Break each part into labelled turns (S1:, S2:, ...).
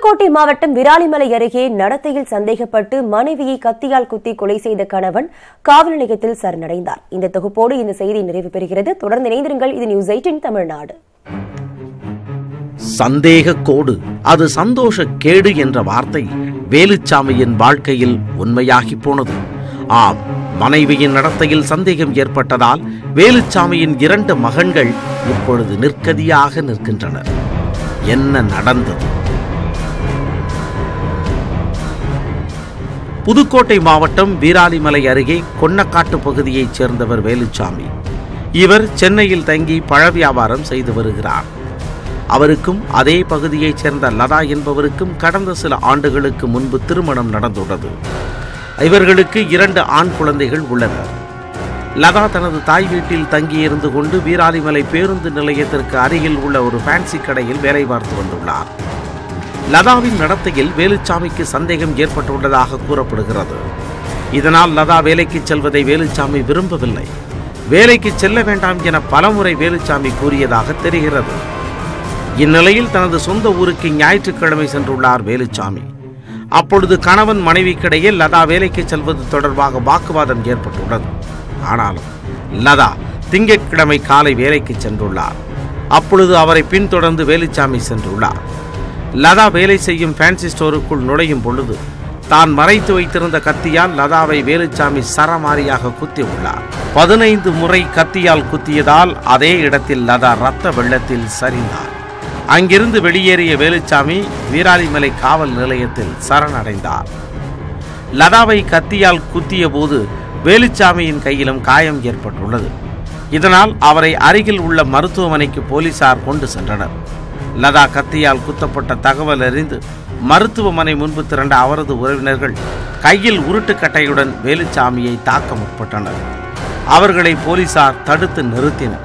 S1: புதுக்கோட்டை மாவட்டம் விராலிமலை அருகே நடத்தையில் சந்தேகப்பட்டு மனைவியை கத்தியால் குத்தி கொலை செய்த கணவன் காவல் நிலையத்தில் சரணடைந்தார் இந்த தொகுப்போடு இந்த செய்தி நிறைவு பெறுகிறது தொடர்ந்து இணைந்திருங்கள் இது நியூஸ் எயிட்டின் தமிழ்நாடு
S2: சந்தேக கோடு அது சந்தோஷ கேடு என்ற வார்த்தை வேலுச்சாமியின் வாழ்க்கையில் உண்மையாகி போனது ஆம் மனைவியின் நடத்தையில் சந்தேகம் ஏற்பட்டதால் வேலுச்சாமியின் இரண்டு மகன்கள் இப்பொழுது நிற்கதியாக நிற்கின்றனர் என்ன நடந்தது புதுக்கோட்டை மாவட்டம் வீராலிமலை அருகே கொன்னக்காட்டு பகுதியைச் சேர்ந்தவர் வேலுச்சாமி இவர் சென்னையில் தங்கி பழ வியாபாரம் செய்து வருகிறார் அவருக்கும் அதே பகுதியைச் சேர்ந்த லதா என்பவருக்கும் கடந்த சில ஆண்டுகளுக்கு முன்பு திருமணம் நடந்துள்ளது இவர்களுக்கு இரண்டு ஆண் குழந்தைகள் உள்ளனர் லதா தனது தாய் வீட்டில் தங்கியிருந்து கொண்டு வீராலிமலை பேருந்து நிலையத்திற்கு அருகில் உள்ள ஒரு ஃபேன்சி கடையில் வேலை பார்த்து வந்துள்ளார் லதாவின் நடத்தையில் வேலுச்சாமிக்கு சந்தேகம் ஏற்பட்டுள்ளதாக கூறப்படுகிறது இதனால் லதா வேலைக்கு செல்வதை வேலுச்சாமி விரும்பவில்லை வேலைக்கு செல்ல வேண்டாம் என பலமுறை வேலுச்சாமி கூறியதாக தெரிகிறது இந்நிலையில் தனது சொந்த ஊருக்கு ஞாயிற்றுக்கிழமை சென்றுள்ளார் வேலுச்சாமி அப்பொழுது கணவன் மனைவிக்கிடையே லதா வேலைக்கு செல்வது தொடர்பாக வாக்குவாதம் ஏற்பட்டுள்ளது ஆனாலும் லதா திங்கட்கிழமை காலை வேலைக்கு சென்றுள்ளார் அப்பொழுது அவரை பின்தொடர்ந்து வேலுச்சாமி சென்றுள்ளார் லதா வேலை செய்யும் ஃபேன்சி ஸ்டோருக்குள் நுழையும் பொழுது தான் மறைத்து வைத்திருந்த கத்தியால் லதாவை வேலுச்சாமி சரமாரியாக குத்தி உள்ளார் பதினைந்து முறை கத்தியால் குத்தியதால் அதே இடத்தில் லதா ரத்த வெள்ளத்தில் சரிந்தார் அங்கிருந்து வெளியேறிய வேலுச்சாமி வீராலிமலை காவல் நிலையத்தில் சரணடைந்தார் லதாவை கத்தியால் குத்திய போது வேலுச்சாமியின் கையிலும் காயம் ஏற்பட்டுள்ளது இதனால் அவரை அருகில் உள்ள மருத்துவமனைக்கு போலீசார் கொண்டு சென்றனர் லதா கத்தியால் குத்தப்பட்ட தகவல் அறிந்து மருத்துவமனை முன்பு திரண்ட அவரது உறவினர்கள் கையில் உருட்டுக்கட்டையுடன் வேலுச்சாமியை தாக்க முற்பட்டனர் அவர்களை போலீசார் தடுத்து நிறுத்தினர்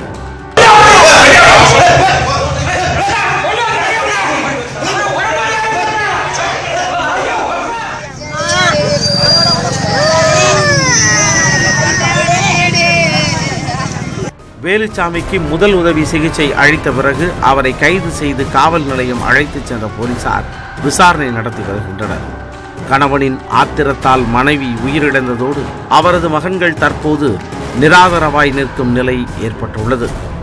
S2: வேலுச்சாமிக்கு முதல் உதவி சிகிச்சை அளித்த பிறகு அவரை கைது செய்து காவல் நிலையம் அழைத்துச் சென்ற போலீசார் விசாரணை நடத்தி வருகின்றனர் கணவனின் ஆத்திரத்தால் மனைவி உயிரிழந்ததோடு அவரது மகன்கள் தற்போது நிராதரவாய் நிற்கும் நிலை ஏற்பட்டுள்ளது